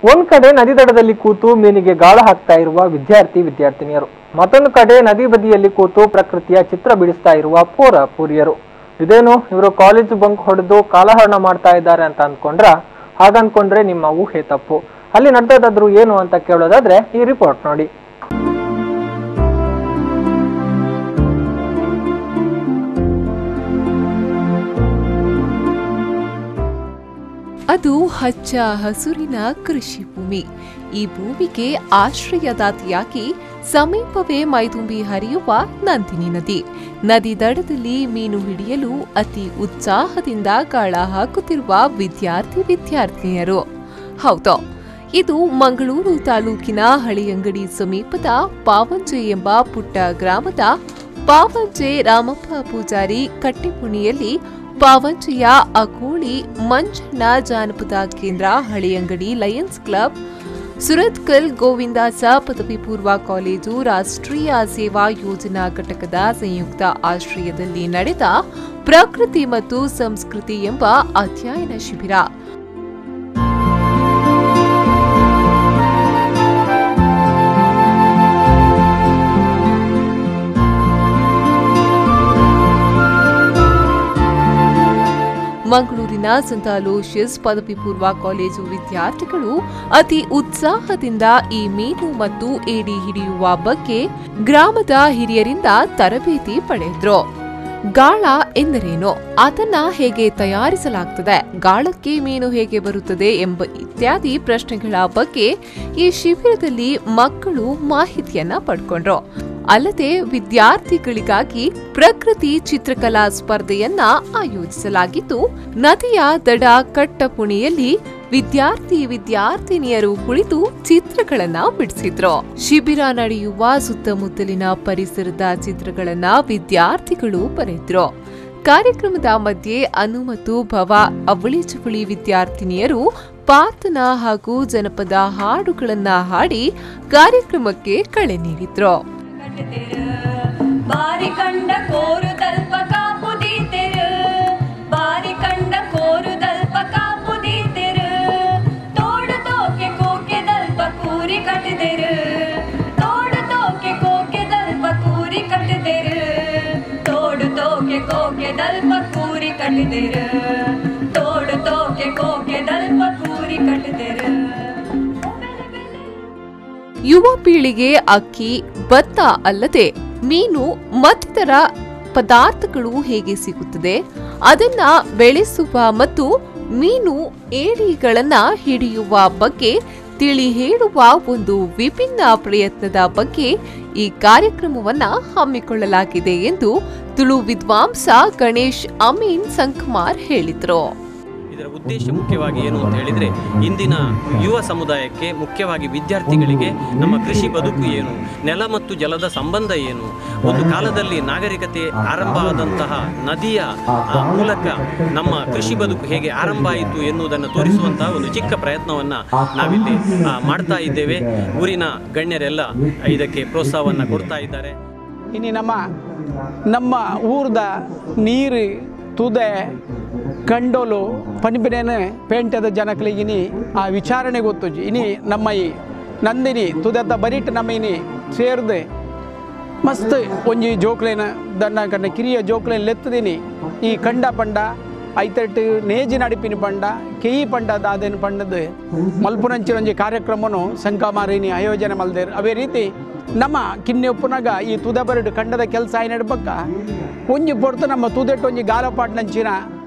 ಒಂದ್ ಕಡೆ ನದಿ ದಡದಲ್ಲಿ ಕೂತು ಮೀನಿಗೆ ಗಾಳ ಹಾಕ್ತಾ ಇರುವ ವಿದ್ಯಾರ್ಥಿ ವಿದ್ಯಾರ್ಥಿನಿಯರು ಮತ್ತೊಂದು ಕಡೆ ನದಿ ಬದಿಯಲ್ಲಿ ಕೂತು ಪ್ರಕೃತಿಯ ಚಿತ್ರ ಬಿಡಿಸ್ತಾ ಇರುವ ಪೋರ ಪೂರಿಯರು ಇದೇನು ಇವರು ಕಾಲೇಜು ಬಂಕ್ ಹೊಡೆದು ಕಾಲಹರಣ ಮಾಡ್ತಾ ಇದ್ದಾರೆ ಅಂತ ಅನ್ಕೊಂಡ್ರ ಹಾಗನ್ಕೊಂಡ್ರೆ ನಿಮ್ಮ ಊಹೆ ತಪ್ಪು ಅಲ್ಲಿ ನಡೆದದಾದ್ರು ಏನು ಅಂತ ಕೇಳೋದಾದ್ರೆ ಈ ರಿಪೋರ್ಟ್ ನೋಡಿ ಅದು ಹಚ್ಚ ಹಸುರಿನ ಕೃಷಿ ಭೂಮಿ ಈ ಭೂಮಿಗೆ ಆಶ್ರಯದಾತಿಯಾಗಿ ಸಮೀಪವೇ ಮೈದುಂಬಿ ಹರಿಯುವ ನಂದಿನಿ ನದಿ ನದಿ ದಡದಲ್ಲಿ ಮೀನು ಹಿಡಿಯಲು ಅತಿ ಉತ್ಸಾಹದಿಂದ ಗಾಳ ಹಾಕುತ್ತಿರುವ ವಿದ್ಯಾರ್ಥಿ ವಿದ್ಯಾರ್ಥಿನಿಯರು ಹೌದು ಇದು ಮಂಗಳೂರು ತಾಲೂಕಿನ ಹಳಿಯಂಗಡಿ ಸಮೀಪದ ಪಾವಂಜೆ ಎಂಬ ಪುಟ್ಟ ಗ್ರಾಮದ ಪಾವಂಜೆ ರಾಮಪ್ಪ ಪೂಜಾರಿ ಕಟ್ಟೆಪುಣಿಯಲ್ಲಿ ಪಾವಂಜೆಯ ಅಗೋಳಿ ಮಂಜಣ್ಣ ಜಾನಪದ ಕೇಂದ್ರ ಹಳಿಯಂಗಡಿ ಲಯನ್ಸ್ ಕ್ಲಬ್ ಸುರತ್ಕಲ್ ಗೋವಿಂದಾಸ ಪದವಿ ಪೂರ್ವ ಕಾಲೇಜು ರಾಷ್ಟ್ರೀಯ ಸೇವಾ ಯೋಜನಾ ಘಟಕದ ಸಂಯುಕ್ತ ಆಶ್ರಯದಲ್ಲಿ ನಡೆದ ಪ್ರಕೃತಿ ಮತ್ತು ಸಂಸ್ಕೃತಿ ಎಂಬ ಅಧ್ಯಯನ ಶಿಬಿರ ಮಂಗಳೂರಿನ ಸಂತ ಅಲೋಷಿಯಸ್ ಪದವಿ ಪೂರ್ವ ಕಾಲೇಜು ವಿದ್ಯಾರ್ಥಿಗಳು ಅತಿ ಉತ್ಸಾಹದಿಂದ ಈ ಮೀನು ಮತ್ತು ಏಡಿ ಹಿಡಿಯುವ ಬಗ್ಗೆ ಗ್ರಾಮದ ಹಿರಿಯರಿಂದ ತರಬೇತಿ ಪಡೆದ್ರು ಗಾಳ ಎಂದರೇನು ಅದನ್ನ ಹೇಗೆ ತಯಾರಿಸಲಾಗ್ತದೆ ಗಾಳಕ್ಕೆ ಮೀನು ಹೇಗೆ ಬರುತ್ತದೆ ಎಂಬ ಇತ್ಯಾದಿ ಪ್ರಶ್ನೆಗಳ ಬಗ್ಗೆ ಈ ಶಿಬಿರದಲ್ಲಿ ಮಕ್ಕಳು ಮಾಹಿತಿಯನ್ನ ಪಡ್ಕೊಂಡ್ರು ಅಲ್ಲದೆ ವಿದ್ಯಾರ್ಥಿಗಳಿಗಾಗಿ ಪ್ರಕೃತಿ ಚಿತ್ರಕಲಾ ಸ್ಪರ್ಧೆಯನ್ನ ಆಯೋಜಿಸಲಾಗಿದ್ದು ನದಿಯ ದಡ ಕಟ್ಟಪುಣಿಯಲ್ಲಿ ವಿದ್ಯಾರ್ಥಿ ವಿದ್ಯಾರ್ಥಿನಿಯರು ಕುಳಿತು ಚಿತ್ರಗಳನ್ನ ಬಿಡಿಸಿದ್ರು ಶಿಬಿರ ನಡೆಯುವ ಸುತ್ತಮುತ್ತಲಿನ ಪರಿಸರದ ಚಿತ್ರಗಳನ್ನ ವಿದ್ಯಾರ್ಥಿಗಳು ಬರೆದ್ರು ಕಾರ್ಯಕ್ರಮದ ಮಧ್ಯೆ ಅನು ಮತ್ತು ಭವ ಅವಳಿ ಚುವಳಿ ವಿದ್ಯಾರ್ಥಿನಿಯರು ಪಾತನ ಹಾಗೂ ಜನಪದ ಹಾಡುಗಳನ್ನ ಹಾಡಿ ಕಾರ್ಯಕ್ರಮಕ್ಕೆ ಕಳೆ ನೀಡಿದ್ರು ಬಾರಿ ಕಂಡ ಕೋರು ತಲ್ಪ ಕಾಪುದೀತೆರು ಬಾರಿ ಕಂಡ ಕೋರು ತಲ್ಪ ಕಾಪುದೀತೆರು ತೋಡು ತೋಕೆ ಕೋಕೆ ದಲ್ಪ ಕೂರಿ ಕಟ್ಟಿದೆರು ತೋಡು ತೋಕೆ ಕೋಕೆ ದಲ್ಪ ಕೂರಿ ಕಟ್ಟಿದೆರು ತೋಡು ತೋಕೆ ಕೋಕೆ ದಲ್ಪ ಕೂರಿ ಕಟ್ಟಿದೆರು ತೋಡು ತೋಕೆ ಕೋಕೆ ದಲ್ಪ ಕೂರಿ ಕಟ್ಟಿದೆರು ಯುವ ಪೀಳಿಗೆ ಅಕ್ಕಿ ಭತ್ತ ಅಲ್ಲದೆ ಮೀನು ಮತ್ತಿತರ ಪದಾರ್ಥಗಳು ಹೇಗೆ ಸಿಗುತ್ತದೆ ಅದನ್ನ ಬೆಳೆಸುವ ಮತ್ತು ಮೀನು ಏಡಿಗಳನ್ನ ಹಿಡಿಯುವ ಬಗ್ಗೆ ತಿಳಿ ಹೇಳುವ ಒಂದು ವಿಭಿನ್ನ ಪ್ರಯತ್ನದ ಬಗ್ಗೆ ಈ ಕಾರ್ಯಕ್ರಮವನ್ನ ಹಮ್ಮಿಕೊಳ್ಳಲಾಗಿದೆ ಎಂದು ತುಳು ವಿದ್ವಾಂಸ ಗಣೇಶ್ ಅಮೀನ್ ಸಂಕಮಾರ್ ಹೇಳಿದರು ಇದರ ಉದ್ದೇಶ ಮುಖ್ಯವಾಗಿ ಏನು ಅಂತ ಹೇಳಿದರೆ ಇಂದಿನ ಯುವ ಸಮುದಾಯಕ್ಕೆ ಮುಖ್ಯವಾಗಿ ವಿದ್ಯಾರ್ಥಿಗಳಿಗೆ ನಮ್ಮ ಕೃಷಿ ಬದುಕು ಏನು ನೆಲ ಮತ್ತು ಜಲದ ಸಂಬಂಧ ಏನು ಒಂದು ಕಾಲದಲ್ಲಿ ನಾಗರಿಕತೆ ಆರಂಭ ಆದಂತಹ ನದಿಯ ಆ, ಮೂಲಕ ನಮ್ಮ ಕೃಷಿ ಬದುಕು ಹೇಗೆ ಆರಂಭ ಆಯಿತು ಎನ್ನುವುದನ್ನು ತೋರಿಸುವಂತಹ ಒಂದು ಚಿಕ್ಕ ಪ್ರಯತ್ನವನ್ನು ನಾವಿಲ್ಲಿ ಆ, ಮಾಡ್ತಾ ಇದ್ದೇವೆ ಊರಿನ ಗಣ್ಯರೆಲ್ಲ ಇದಕ್ಕೆ ಪ್ರೋತ್ಸಾಹವನ್ನು ಕೊಡ್ತಾ ಇದ್ದಾರೆ ಇನಿ ನಮ್ಮ ನಮ್ಮ ಊರ್ದ ನೀರು ತುದೆ ಕಂಡೋಲು ಪಣಿಪಿನೇನು ಪೇಂಟದ ಜನಕ್ಲಿಗಿನಿ ಆ ವಿಚಾರಣೆ ಗೊತ್ತುಜಿ ಇನಿ ನಮ್ಮ ಈ ನಂದಿನಿ ತುದೆತ್ತ ಬರಿಟ್ ನಮ್ಮ ಇನಿ ಸೇರ್ದು ಮಸ್ತ್ ಒಂಜಿ ಜೋಕ್ಲೇನ ದನ್ನ ಕನ್ನ ಕಿರಿಯ ಜೋಕ್ಲೇನ್ ಲೆತ್ತದಿನಿ ಈ ಕಂಡ ಪಂಡ ಐತಟ್ಟು ನೇಜಿ ನಡಿಪಿನ ಪಂಡ ಕೆಯಿ ಪಂಡ ದಾದೇನು ಪಂಡದ ಮಲ್ಪುನಂಚಿನ ಒಂಜಿ ಕಾರ್ಯಕ್ರಮನು ಸಂಕಮಾರಿನಿ ಆಯೋಜನೆ ಮಲ್ದೇರ್ ಅವೇ ರೀತಿ ನಮ್ಮ ಕಿನ್ನೆ ಉಪ್ಪುನಾಗ ಈ ತುದ ಬರಡು ಕಂಡದ ಕೆಲಸ ಆಯ್ ನಡ್ಬಕ್ಕ ಒಂಜಿ ಪೊರ್ತು ನಮ್ಮ ತುದೆಟ್ಟು ಒಂಜಿ ಗಾಲಪಾಟ್ನಂಚಿನ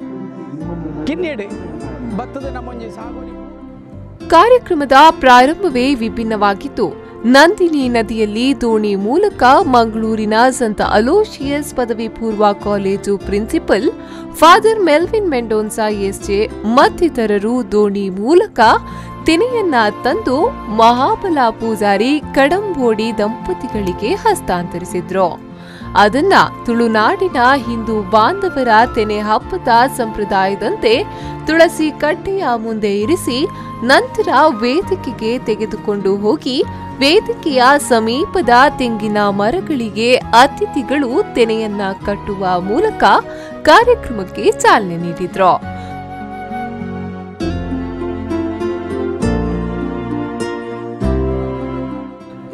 ಕಿನ್ನೆಡು ಭತ್ತದ ನಮ್ಮ ಒಂಜಿ ಸಾಗುವಳಿ ಕಾರ್ಯಕ್ರಮದ ಪ್ರಾರಂಭವೇ ವಿಭಿನ್ನವಾಗಿತ್ತು ನಂದಿನಿ ನದಿಯಲ್ಲಿ ದೋಣಿ ಮೂಲಕ ಮಂಗಳೂರಿನ ಸಂತ ಅಲೋಶಿಯಸ್ ಪದವಿ ಪೂರ್ವ college principal father Melvin Mendonca SJ ಮತ್ತಿತರರು ದೋಣಿ ಮೂಲಕ ತೆನೆಯನ್ನ ತಂದು ಮಹಾಬಲ ಪೂಜಾರಿ ಕಡಂಬೋಡಿ ದಂಪತಿಗಳಿಗೆ ಹಸ್ತಾಂತರಿಸಿದ್ರು ಅದನ್ನ ತುಳುನಾಡಿನ ಹಿಂದೂ ಬಾಂಧವರ ತೆನೆ ಹಬ್ಬದ ಸಂಪ್ರದಾಯದಂತೆ ತುಳಸಿ ಕಟ್ಟೆಯ ಮುಂದೆ ಇರಿಸಿ ನಂತರ ವೇದಿಕೆಗೆ ತೆಗೆದುಕೊಂಡು ಹೋಗಿ ವೇದಿಕೆಯ ಸಮೀಪದ ತೆಂಗಿನ ಮರಗಳಿಗೆ ಅತಿಥಿಗಳು ತೆನೆಯನ್ನ ಕಟ್ಟುವ ಮೂಲಕ ಕಾರ್ಯಕ್ರಮಕ್ಕೆ ಚಾಲನೆ ನೀಡಿದ್ರು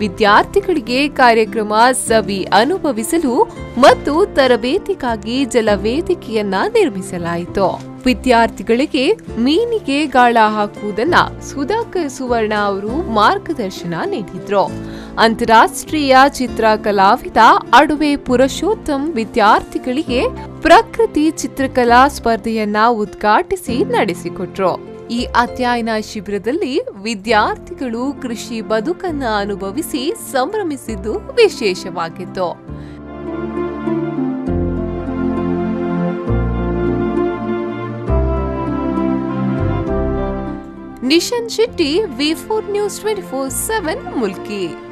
ವಿದ್ಯಾರ್ಥಿಗಳಿಗೆ ಕಾರ್ಯಕ್ರಮ ಸವಿ ಅನುಭವಿಸಲು ಮತ್ತು ತರಬೇತಿಗಾಗಿ ಜಲವೇದಿಕೆಯನ್ನ ನಿರ್ಮಿಸಲಾಯಿತು ವಿದ್ಯಾರ್ಥಿಗಳಿಗೆ ಮೀನಿಗೆ ಗಾಳ ಹಾಕುವುದನ್ನ ಸುಧಾಕರ್ ಸುವರ್ಣ ಅವರು ಮಾರ್ಗದರ್ಶನ ನೀಡಿದ್ರು ಅಂತಾರಾಷ್ಟ್ರೀಯ ಚಿತ್ರ ಕಲಾವಿದ ಅಡುವೆ ಪುರುಷೋತ್ತಮ್ ವಿದ್ಯಾರ್ಥಿಗಳಿಗೆ ಪ್ರಕೃತಿ ಚಿತ್ರಕಲಾ ಸ್ಪರ್ಧೆಯನ್ನ ಉದ್ಘಾಟಿಸಿ ನಡೆಸಿಕೊಟ್ರು ಈ ಅಧ್ಯಯನ ಶಿಬಿರದಲ್ಲಿ ವಿದ್ಯಾರ್ಥಿಗಳು ಕೃಷಿ ಬದುಕನ್ನ ಅನುಭವಿಸಿ ಸಂಭ್ರಮಿಸಿದ್ದು ವಿಶೇಷವಾಗಿತ್ತು Nishan Shetty V four news twenty four seven Mulki